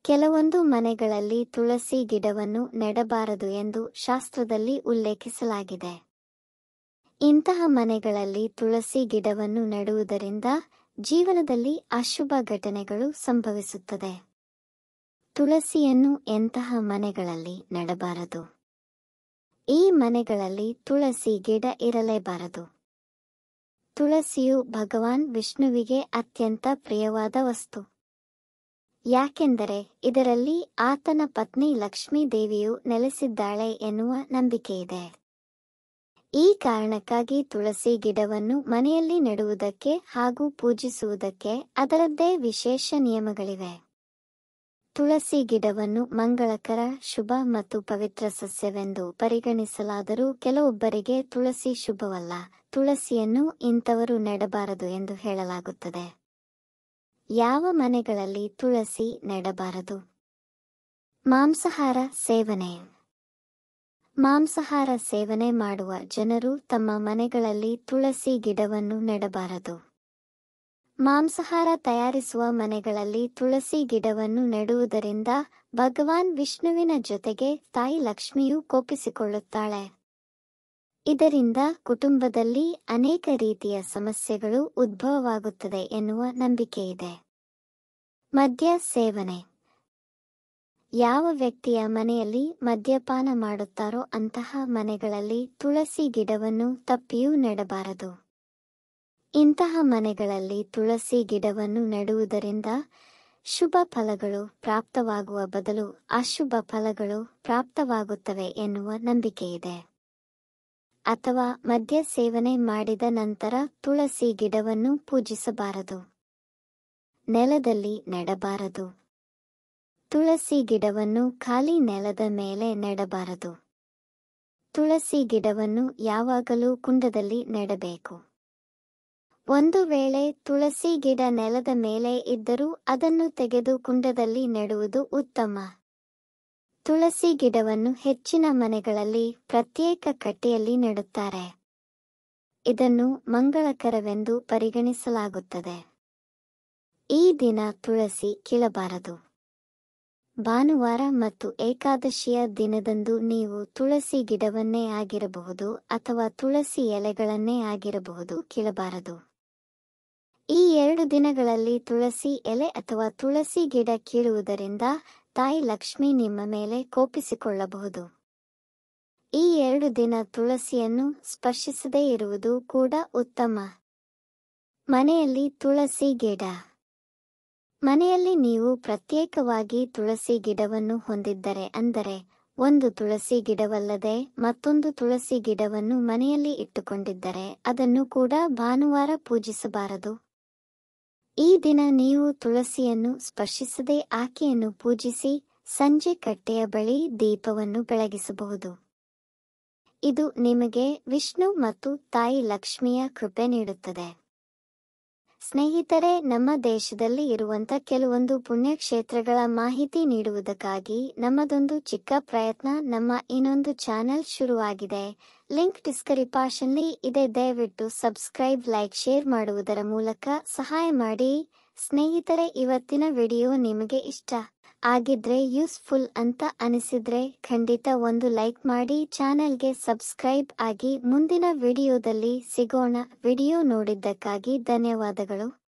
ಕೆಲವೊಂದು ಮನೆಗಳಲ್ಲಿ ತುಳಸಿ ಗಿಡವನ್ನು ನೆಡಬಾರದು ಎಂದು ಶಾಸ್ತ್ರದಲ್ಲಿ ಉಲ್ಲೇಖಿಸಲಾಗಿದೆ ಇಂತಹ ಮನೆಗಳಲ್ಲಿ ತುಳಸಿ ಗಿಡವನ್ನು ನೆಡುವುದರಿಂದ ಜೀವನದಲ್ಲಿ ಅಶುಭ ಘಟನೆಗಳು ಸಂಭವಿಸುತ್ತದೆ ತುಳಸಿಯನ್ನು ಎಂತಹ ಮನೆಗಳಲ್ಲಿ ನೆಡಬಾರದು ಈ ಮನೆಗಳಲ್ಲಿ ತುಳಸಿ ಗಿಡ ಇರಲೇಬಾರದು ತುಳಸಿಯು ಭಗವಾನ್ ವಿಷ್ಣುವಿಗೆ ಅತ್ಯಂತ ಪ್ರಿಯವಾದ ವಸ್ತು ಯಾಕೆಂದರೆ ಇದರಲ್ಲಿ ಆತನ ಪತ್ನಿ ಲಕ್ಷ್ಮೀ ದೇವಿಯು ನೆಲೆಸಿದ್ದಾಳೆ ಎನ್ನುವ ನಂಬಿಕೆಯಿದೆ ಈ ಕಾರಣಕ್ಕಾಗಿ ತುಳಸಿ ಗಿಡವನ್ನು ಮನೆಯಲ್ಲಿ ನೆಡುವುದಕ್ಕೆ ಹಾಗೂ ಪೂಜಿಸುವುದಕ್ಕೆ ಅದರದ್ದೇ ವಿಶೇಷ ನಿಯಮಗಳಿವೆ ತುಳಸಿ ಗಿಡವನ್ನು ಮಂಗಳಕರ ಶುಭ ಮತ್ತು ಪವಿತ್ರ ಸಸ್ಯವೆಂದು ಪರಿಗಣಿಸಲಾದರೂ ಕೆಲವೊಬ್ಬರಿಗೆ ತುಳಸಿ ಶುಭವಲ್ಲ ತುಳಸಿಯನ್ನು ಇಂಥವರು ನೆಡಬಾರದು ಎಂದು ಹೇಳಲಾಗುತ್ತದೆ ಯಾವ ಮನೆಗಳಲ್ಲಿ ತುಳಸಿ ನೆಡಬಾರದು ಮಾಂಸಾಹಾರ ಸೇವನೆ ಮಾಂಸಾಹಾರ ಸೇವನೆ ಮಾಡುವ ಜನರು ತಮ್ಮ ಮನೆಗಳಲ್ಲಿ ತುಳಸಿ ಗಿಡವನ್ನು ನೆಡಬಾರದು ಮಾಂಸಾಹಾರ ತಯಾರಿಸುವ ಮನೆಗಳಲ್ಲಿ ತುಳಸಿ ಗಿಡವನ್ನು ನೆಡುವುದರಿಂದ ಭಗವಾನ್ ವಿಷ್ಣುವಿನ ಜೊತೆಗೆ ತಾಯಿ ಲಕ್ಷ್ಮಿಯು ಕೋಪಿಸಿಕೊಳ್ಳುತ್ತಾಳೆ ಇದರಿಂದ ಕುಟುಂಬದಲ್ಲಿ ಅನೇಕ ರೀತಿಯ ಸಮಸ್ಯೆಗಳು ಉದ್ಭವವಾಗುತ್ತದೆ ಎನ್ನುವ ನಂಬಿಕೆಯಿದೆ ಮದ್ಯ ಸೇವನೆ ಯಾವ ವ್ಯಕ್ತಿಯ ಮನೆಯಲ್ಲಿ ಮದ್ಯಪಾನ ಮಾಡುತ್ತಾರೋ ಅಂತಹ ಮನೆಗಳಲ್ಲಿ ತುಳಸಿ ಗಿಡವನ್ನು ತಪ್ಪಿಯೂ ನೆಡಬಾರದು ಇಂತಹ ಮನೆಗಳಲ್ಲಿ ತುಳಸಿ ಗಿಡವನ್ನು ನೆಡುವುದರಿಂದ ಶುಭ ಫಲಗಳು ಪ್ರಾಪ್ತವಾಗುವ ಬದಲು ಅಶುಭ ಫಲಗಳು ಪ್ರಾಪ್ತವಾಗುತ್ತವೆ ಎನ್ನುವ ನಂಬಿಕೆಯಿದೆ ಅಥವಾ ಮದ್ಯ ಸೇವನೆ ಮಾಡಿದ ನಂತರ ತುಳಸಿ ಗಿಡವನ್ನು ಪೂಜಿಸಬಾರದು ನೆಲದಲ್ಲಿ ನೆಡಬಾರದು ತುಳಸಿ ಗಿಡವನ್ನು ಖಾಲಿ ನೆಲದ ಮೇಲೆ ನೆಡಬಾರದು ತುಳಸಿ ಗಿಡವನ್ನು ಯಾವಾಗಲೂ ಕುಂಡದಲ್ಲಿ ನೆಡಬೇಕು ಒಂದು ವೇಳೆ ತುಳಸಿ ಗಿಡ ನೆಲದ ಮೇಲೆ ಇದ್ದರೂ ಅದನ್ನು ತೆಗೆದು ಕುಂಡದಲ್ಲಿ ನೆಡುವುದು ಉತ್ತಮ ತುಳಸಿ ಗಿಡವನ್ನು ಹೆಚ್ಚಿನ ಮನೆಗಳಲ್ಲಿ ಪ್ರತ್ಯೇಕ ಕಟ್ಟೆಯಲ್ಲಿ ನೆಡುತ್ತಾರೆ ಇದನ್ನು ಮಂಗಳಕರವೆಂದು ಪರಿಗಣಿಸಲಾಗುತ್ತದೆ ಈ ದಿನ ತುಳಸಿ ಕೀಳಬಾರದು ಭಾನುವಾರ ಮತ್ತು ಏಕಾದಶಿಯ ದಿನದಂದು ನೀವು ತುಳಸಿ ಗಿಡವನ್ನೇ ಆಗಿರಬಹುದು ಅಥವಾ ತುಳಸಿ ಎಲೆಗಳನ್ನೇ ಆಗಿರಬಹುದು ಕೀಳಬಾರದು ಈ ಎರಡು ದಿನಗಳಲ್ಲಿ ತುಳಸಿ ಎಲೆ ಅಥವಾ ತುಳಸಿ ಗಿಡ ಕೀಳುವುದರಿಂದ ತಾಯಿ ಲಕ್ಷ್ಮಿ ನಿಮ್ಮ ಮೇಲೆ ಕೋಪಿಸಿಕೊಳ್ಳಬಹುದು ಈ ಎರಡು ದಿನ ತುಳಸಿಯನ್ನು ಸ್ಪರ್ಶಿಸದೇ ಇರುವುದು ಕೂಡ ಉತ್ತಮ ಮನೆಯಲ್ಲಿ ತುಳಸಿ ಗಿಡ ಮನೆಯಲ್ಲಿ ನೀವು ಪ್ರತ್ಯೇಕವಾಗಿ ತುಳಸಿ ಗಿಡವನ್ನು ಹೊಂದಿದ್ದರೆ ಅಂದರೆ ಒಂದು ತುಳಸಿ ಗಿಡವಲ್ಲದೆ ಮತ್ತೊಂದು ತುಳಸಿ ಗಿಡವನ್ನು ಮನೆಯಲ್ಲಿ ಇಟ್ಟುಕೊಂಡಿದ್ದರೆ ಅದನ್ನು ಕೂಡ ಭಾನುವಾರ ಪೂಜಿಸಬಾರದು ಈ ದಿನ ನೀವು ತುಳಸಿಯನ್ನು ಸ್ಪರ್ಶಿಸದೆ ಆಕೆಯನ್ನು ಪೂಜಿಸಿ ಸಂಜೆ ಕಟ್ಟೆಯ ಬಳಿ ದೀಪವನ್ನು ಬೆಳಗಿಸಬಹುದು ಇದು ನಿಮಗೆ ವಿಷ್ಣು ಮತ್ತು ತಾಯಿ ಲಕ್ಷ್ಮಿಯ ಕೃಪೆ ನೀಡುತ್ತದೆ ಸ್ನೇಹಿತರೆ ನಮ್ಮ ದೇಶದಲ್ಲಿ ಇರುವಂತ ಕೆಲವೊಂದು ಪುಣ್ಯಕ್ಷೇತ್ರಗಳ ಮಾಹಿತಿ ನೀಡುವುದಕ್ಕಾಗಿ ನಮ್ಮದೊಂದು ಚಿಕ್ಕ ಪ್ರಯತ್ನ ನಮ್ಮ ಇನ್ನೊಂದು ಚಾನೆಲ್ ಶುರುವಾಗಿದೆ ಲಿಂಕ್ ಡಿಸ್ಕ್ರಿಪಾಷನ್ಲಿ ಇದೆ ದಯವಿಟ್ಟು ಸಬ್ಸ್ಕ್ರೈಬ್ ಲೈಕ್ ಶೇರ್ ಮಾಡುವುದರ ಮೂಲಕ ಸಹಾಯ ಮಾಡಿ ಸ್ನೇಹಿತರೆ ಇವತ್ತಿನ ವಿಡಿಯೋ ನಿಮಗೆ ಇಷ್ಟ ಆಗಿದ್ರೆ ಯೂಸ್ಫುಲ್ ಅಂತ ಅನಿಸಿದ್ರೆ ಖಂಡಿತ ಒಂದು ಲೈಕ್ ಮಾಡಿ ಚಾನೆಲ್ಗೆ ಸಬ್ಸ್ಕ್ರೈಬ್ ಆಗಿ ಮುಂದಿನ ವಿಡಿಯೋದಲ್ಲಿ ಸಿಗೋಣ ವಿಡಿಯೋ ನೋಡಿದ್ದಕ್ಕಾಗಿ ಧನ್ಯವಾದಗಳು